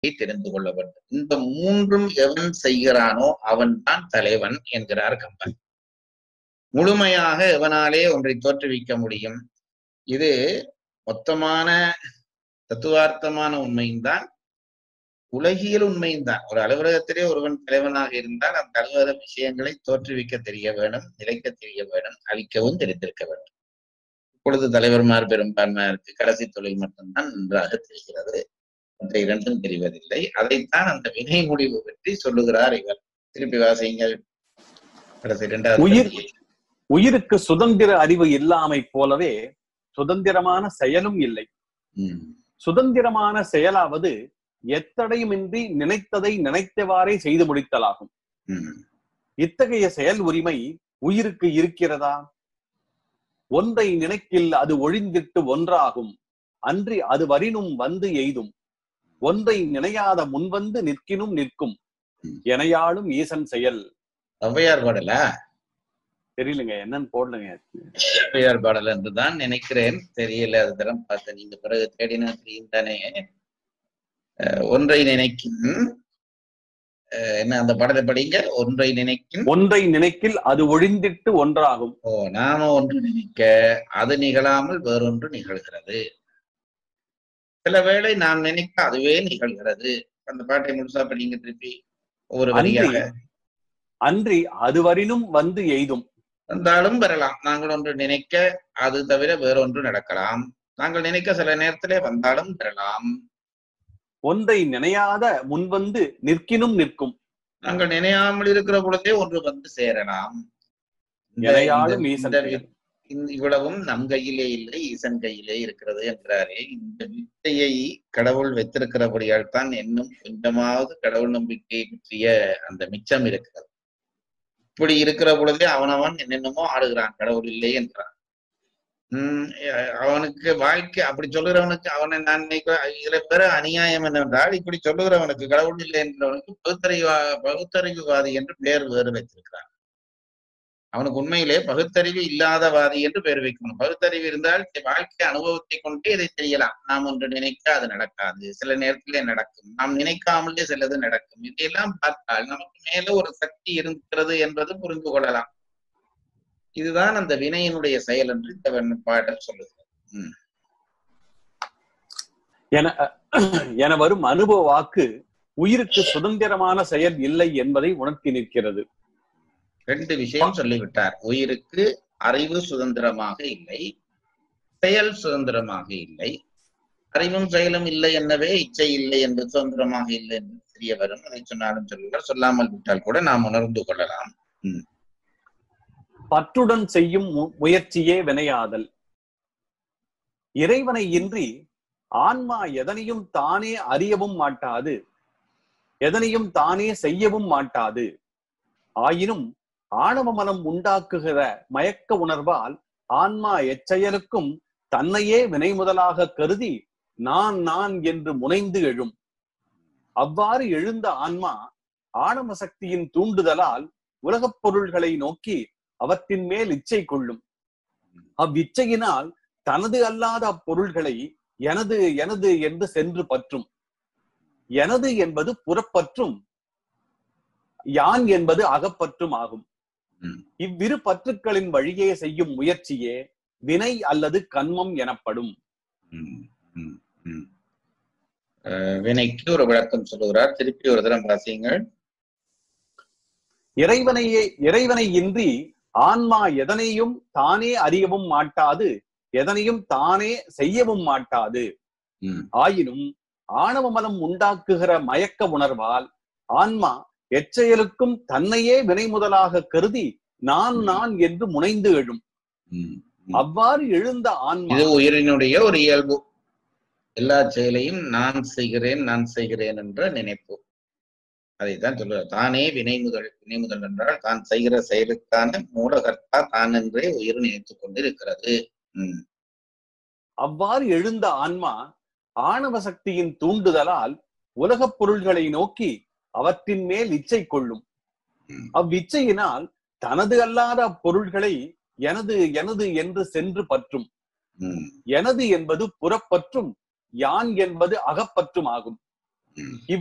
என்பதை தெரிந்து கொள்ள வேண்டும் இந்த மூன்றும் எவன் செய்கிறானோ அவன் தான் தலைவன் என்கிறார் கம்பன் முழுமையாக எவனாலே ஒன்றை தோற்றுவிக்க முடியும் இது மொத்தமான தத்துவார்த்தமான உண்மையும் தான் உலகியல் உண்மையும் தான் ஒரு அலுவலகத்திலே ஒருவன் தலைவனாக இருந்தால் அந்த அலுவலக விஷயங்களை தோற்றுவிக்க தெரிய வேண்டும் நிலைக்க தெரிய வேண்டும் அழிக்கவும் தெரிந்திருக்க வேண்டும் இப்பொழுது தலைவர்மார் பெரும்பான்மையாருக்கு கடைசி தொழில் மட்டும்தான் நன்றாக தெரிகிறது மற்ற இரண்டும் தெரிவதில்லை அதைத்தான் அந்த வினை முடிவு பற்றி சொல்லுகிறார் இவர் திருப்பி வாசியுங்கள் கடைசி இரண்டாவது உயிர் பகுதியை. உயிருக்கு சுதந்திர அறிவு இல்லாமை போலவே சுதந்திரமான செயலும் இல்லை ம், சுதந்திரமான செயலாவது எத்தடையுமின்றி நினைத்ததை நினைத்தவாறே செய்து முடித்தலாகும் ம், இத்தகைய செயல் உரிமை உயிருக்கு இருக்கிறதா ஒன்றை நினைக்கில் அது ஒழிந்திட்டு ஒன்றாகும் அன்றி அது வரினும் வந்து எய்தும் ஒன்றை நினையாத முன்வந்து நிற்கினும் நிற்கும் எனையாளும் ஈசன் செயல் ஔவையார் பாடலா தெரியலங்க என்னன்னு போடலங்க ஔவையார் பாடல் என்றுதான் நினைக்கிறேன் தெரியல அது தரம் பார்த்து நீங்க பிறகு தேடினா தெரியும் தானே அஹ், ஒன்றை நினைக்கும் அஹ், என்ன அந்த பாடலை படிங்க ஒன்றை நினைக்கும் ஒன்றை நினைக்கில் அது ஒழிந்திட்டு ஒன்றாகும் ஓ நாம ஒன்று நினைக்க அது நிகழாமல் வேறொன்று நிகழ்கிறது சில வேளை நாம் நினைக்க அதுவே நிகழ்கிறது அந்த பாட்டை முழுசா படிங்க திருப்பி ஒவ்வொரு அன்றி வரியாக அன்றி அது வரினும் வந்து எய்தும் வந்தாலும் வரலாம் நாங்கள் ஒன்று நினைக்க அது தவிர வேறொன்று நடக்கலாம் நாங்கள் நினைக்க சில நேரத்திலே வந்தாலும் வரலாம் ஒன்றை நினையாத முன்வந்து நிற்கினும் நிற்கும் நாங்கள் நினையாமல் இருக்கிற பொழுதே ஒன்று வந்து சேரலாம் இந்த- எனையாளும் இந்த- ஈசன் இந்த செயல். இந்த- இவ்வளவும் நம் கையிலே இல்லை ஈசன் கையிலே இருக்கிறது என்கிறாரே இந்த வித்தையை கடவுள் வைத்திருக்கிறபடியால் தான் இன்னும் கொஞ்சமாவது கடவுள் நம்பிக்கையை பற்றிய அந்த மிச்சம் இருக்கிறது இப்படி இருக்கிற பொழுதே அவனவன் என்னென்னமோ ஆடுகிறான் கடவுள் இல்லை என்றான் உம் அஹ் அவனுக்கு வாழ்க்கை அப்படி சொல்லுகிறவனுக்கு அவனை நான் நினைக்க இதுல பெற அநியாயம் என்னவென்றால் இப்படி சொல்லுகிறவனுக்கு கடவுள் இல்லை என்றவனுக்கு பகுத்தறிவா பகுத்தறிவுவாதி என்று பெயர் வேறு வைத்திருக்கிறான் அவனுக்கு உண்மையிலே பகுத்தறிவு இல்லாதவாதி என்று பெயர் வைக்கணும் பகுத்தறிவு இருந்தால் வாழ்க்கை அனுபவத்தை கொண்டே இதை செய்யலாம் நாம் ஒன்று நினைக்க அது நடக்காது சில நேரத்திலே நடக்கும் நாம் நினைக்காமலே சிலது நடக்கும் இதையெல்லாம் பார்த்தால் நமக்கு மேல ஒரு சக்தி இருக்கிறது என்பது புரிந்து கொள்ளலாம் இதுதான் அந்த வினையினுடைய செயல் என்று இந்த வெண் பாடல் சொல்லுகிறது உம் என என வரும் அனுபவ வாக்கு உயிருக்கு சுதந்திரமான செயல் இல்லை என்பதை உணர்த்தி நிற்கிறது ரெண்டு விஷயம் சொல்லிவிட்டார் உயிருக்கு அறிவு சுதந்திரமாக இல்லை செயல் சுதந்திரமாக இல்லை அறிவும் செயலும் இல்லை என்னவே இச்சை இல்லை என்று சுதந்திரமாக இல்லை என்று தெரிய வரும் அதை சொன்னாலும் சொல்லுவார் சொல்லாமல் விட்டால் கூட நாம் உணர்ந்து கொள்ளலாம் பற்றுடன் செய்யும் மு- முயற்சியே வினையாதல் இறைவனை இன்றி ஆன்மா எதனையும் தானே அறியவும் மாட்டாது எதனையும் தானே செய்யவும் மாட்டாது ஆயினும் ஆணவ மனம் உண்டாக்குகிற மயக்க உணர்வால் ஆன்மா எச்செயலுக்கும் தன்னையே வினை முதலாக கருதி நான் நான் என்று முனைந்து எழும் அவ்வாறு எழுந்த ஆன்மா ஆணவ சக்தியின் தூண்டுதலால் உலகப் பொருள்களை நோக்கி அவற்றின் மேல் இச்சை கொள்ளும் அவ்விச்சையினால் தனது அல்லாத அப்பொருள்களை எனது எனது என்று சென்று பற்றும் எனது என்பது புறப்பற்றும் யான் என்பது அகப்பற்றும் ஆகும் ம். இவ்விரு பற்றுக்களின் வழியே செய்யும் முயற்சியே வினை அல்லது கண்மம் எனப்படும் உம் உம் உம் அஹ் வினைக்கு ஒரு விளக்கம் சொல்லுகிறார் திருப்பி ஒரு தரம் வாசியுங்கள் இறைவனையே இறைவனை இன்றி ஆன்மா எதனையும் தானே அறியவும் மாட்டாது எதனையும் தானே செய்யவும் மாட்டாது உம் ஆயினும் ஆணவ மனம் உண்டாக்குகிற மயக்க உணர்வால் ஆன்மா எச்செயலுக்கும் தன்னையே வினை முதலாக கருதி நான் நான் என்று முனைந்து எழும் உம் அவ்வாறு எழுந்த ஆன்மா இது உயிரினுடைய ஒரு இயல்பு எல்லா செயலையும் நான் செய்கிறேன் நான் செய்கிறேன் என்ற நினைப்பு அதைத்தான் சொல்லுவார் தானே வினை முதல் வினை முதல் என்றால் தான் செய்கிற செயலுக்கான மூலகர்த்தா தான் என்றே உயிர் நினைத்துக் கொண்டிருக்கிறது உம் அவ்வாறு எழுந்த ஆன்மா ஆணவ சக்தியின் தூண்டுதலால் உலகப் பொருள்களை நோக்கி அவற்றின் மேல் இச்சை கொள்ளும் உம் அவ்விச்சையினால் தனது அல்லாத அப்பொருள்களை எனது எனது என்று சென்று பற்றும் உம் எனது என்பது புறப்பற்றும் யான் என்பது அகப்பற்றும் ஆகும் ம்.